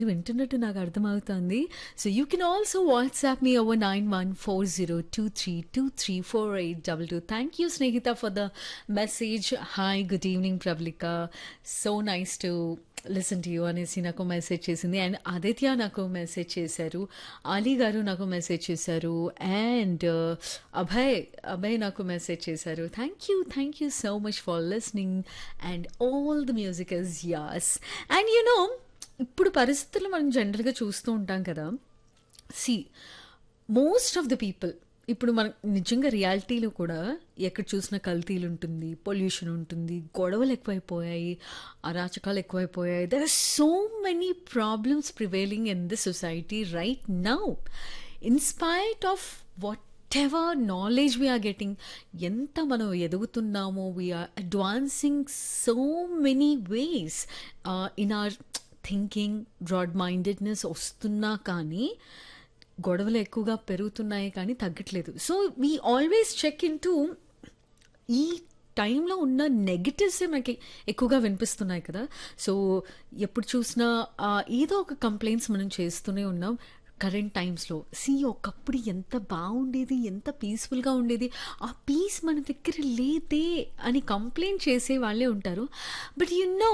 వింటున్నట్టు నాకు అర్థమవుతోంది. So, you can also WhatsApp me over 914023234822. Thank you Snehitha for the message. Hi good evening Pravallika. So nice to listen to you అనేసి నాకు message చేసింది. And Aditya నాకు message చేశారు. అలీ గారు నాకు మెసేజ్ చేశారు. అండ్ అభయ్, అభయ్ నాకు మెసేజ్ చేశారు. Thank you, thank you so much for listening and all the music is as. And you know ఇప్పుడు పరిస్థితులు మనం జనరల్‌గా చూస్తూ ఉంటాం కదా! See most of the people ఇప్పుడు మనం నిజంగా రియాలిటీలో కూడా ఎక్కడ చూసినా కల్తీలుంటుంది, పొల్యూషన్ ఉంటుంది, గొడవలు ఎక్కువైపోయాయి, అరాచకాలు ఎక్కువైపోయాయి. There are so many problems prevailing in this society right now. In spite of whatever knowledge we are getting ఎంత మనం ఎదుగుతున్నామో we are advancing so many ways ah, in our thinking, broad mindedness వస్తున్నా కానీ గొడవలు ఎక్కువగా పెరుగుతున్నాయి కానీ తగ్గట్లేదు. So, we always check into ఈ టైంలో ఉన్న నెగెటివ్సే మనకి ఎక్కువగా వినిపిస్తున్నాయి కదా! సో, ఎప్పుడు చూసినా ఆహ్, ఏదో ఒక కంప్లెయింట్స్ మనం చేస్తూనే ఉన్నాం. కరెంట్ టైమ్స్‌లో. సీ ఒకప్పుడు ఎంత బావుండేది, ఎంత పీస్‌ఫుల్‌గా ఉండేది. ఆ పీస్ మన దగ్గర లేదే అని కంప్లెయింట్ చేసే వాళ్ళే ఉంటారు. But you know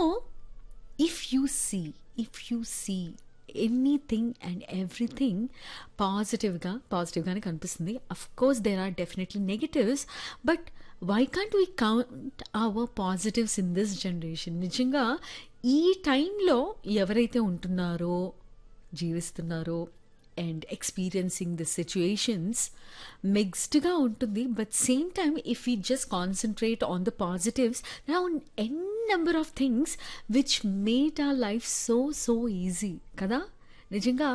if you see, if you see anything and everything పాజిటివ్‌గా, పాజిటివ్‌గానే కనిపిస్తుంది. Of course there are definitely negatives. But why can't we count our positives in this generation? నిజంగా ఈ టైంలో ఎవరైతే ఉంటున్నారో, జీవిస్తున్నారో అండ్ ఎక్స్‌పీరియన్సింగ్ ది సిట్యుయేషన్స్ మిక్స్డ్‌గా ఉంటుంది. But same time if we just concentrate on the positives there are an number of things which made our life so so easy కదా! నిజంగా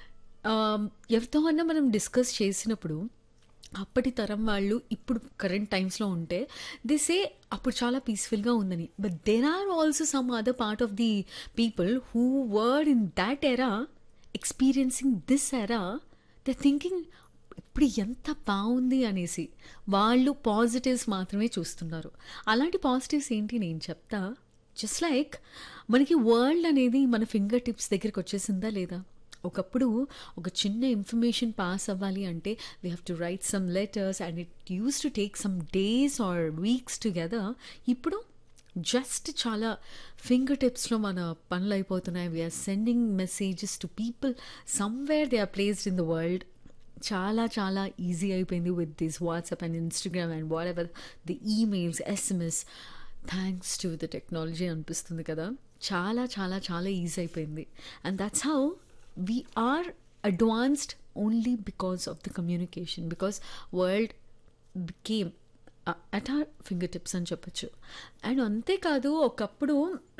ఆహ్, ఎవరితో అన్నా మనం డిస్కస్ చేసినప్పుడు అప్పటి తరం వాళ్ళు ఇప్పుడు కరెంట్ టైమ్స్‌లో ఉంటే దే సే అప్పుడు చాలా పీస్‌ఫుల్‌గా ఉందని. But there are also some other part of the people who were in that era experiencing this era they thinking ఇప్పుడు ఎంత బావుంది అనేసి. వాళ్ళు పాజిటివ్స్ మాత్రమే చూస్తున్నారు. అలాంటి పాజిటివ్స్ ఏంటి నేను చెప్తా. జస్ట్ లైక్ మనకి వరల్డ్ అనేది మన ఫింగర్ టిప్స్ దగ్గరకొచ్చేసిందా లేదా? ఒకప్పుడు ఒక చిన్న ఇన్ఫర్మేషన్ పాస్ అవ్వాలి అంటే we have to write some letters and it used to take some days or weeks together. ఇప్పుడు జస్ట్ చాలా ఫింగర్ టిప్స్‌లో మన పనులయిపోతున్నాయి. We are sending messages to people somewhere they are placed in the world. చాలా చాలా easy అయిపోయింది with this WhatsApp and Instagram and whatever the emails, SMS thanks to the technology అనిపిస్తుంది కదా! చాలా చాలా చాలా ఈజీ అయిపోయింది. And that's how we are advanced only because of the communication. Because world became a at our fingertips అని చెప్పొచ్చు. And అంతేకాదు ఒకప్పుడు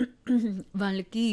వాళ్ళకి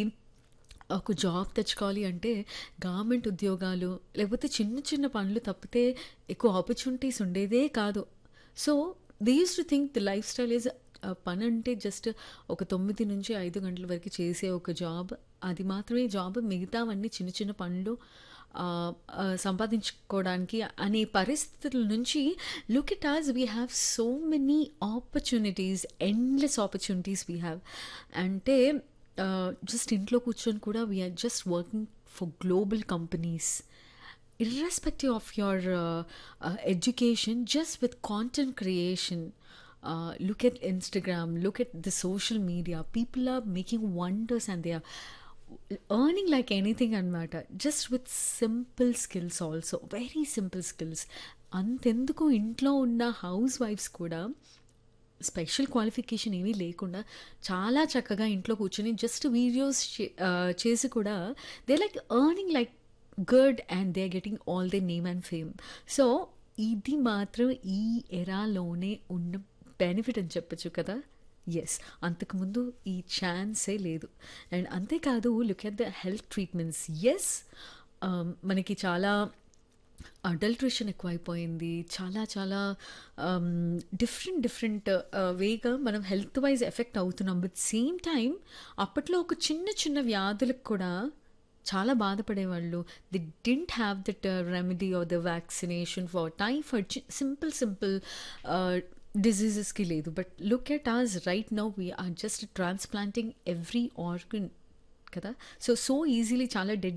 ఒక జాబ్ తెచ్చుకోవాలి అంటే గవర్నమెంట్ ఉద్యోగాలు లేకపోతే చిన్న చిన్న పనులు తప్పితే ఎక్కువ ఆపర్చునిటీస్ ఉండేదే కాదు. So, they used to think the lifestyle is ah, పనంటే జస్ట్ ఒక 9-5 గంటల వరకు చేసే ఒక జాబ్. అది మాత్రమే జాబ్. మిగతావన్నీ చిన్న చిన్న పనులు ఆహ్, ఆహ్, సంపాదించుకోవడానికి అనే పరిస్థితుల నుంచి look at us we have so many opportunities endless opportunities we have. అంటే ఆహ్, జస్ట్ ఇంట్లో కూర్చొని కూడా we are just working for global companies. Irrespective of your ah, education just with content creation. Ah, look at Instagram, look at the social media. People are making wonders and they are earning like anything అనమాట. Just with simple skills also. Very simple skills. అంతెందుకు ఇంట్లో ఉన్న house wives కూడా special qualification ఏమీ లేకుండా చాలా చక్కగా ఇంట్లో కూర్చొని జస్ట్ వీడియోస్ చే ఆహ్, చేసి కూడా they like earning like good and they are getting all they name and fame. So, ఇది మాత్రం ఈ ఎరాలోనే ఉన్న బెనిఫిట్ అని చెప్పొచ్చు కదా! యెస్. అంతకుముందు ఈ ఛాన్సే లేదు. అండ్ అంతేకాదు look at the health treatments. Yes ah, మనకి చాలా అడల్ట్రేషన్ ఎక్కువైపోయింది. చాలా చాలా ఆహ్, డిఫరెంట్ డిఫరెంట్ ఆహ్, వేగా మనం హెల్త్ వైస్ ఎఫెక్ట్ అవుతున్నాం. బట్ సేమ్ టైమ్ అప్పట్లో ఒక చిన్న చిన్న వ్యాధులకు కూడా చాలా బాధపడేవాళ్ళు. They didn't have that remedy or the vaccination for typhoid చి సింపుల్ సింపుల్ ఆహ్, డిసీజెస్‌కి లేదు. But look at us right now we are just transplanting every organ కదా సో సో ఈజీలీ చాలా డెడ్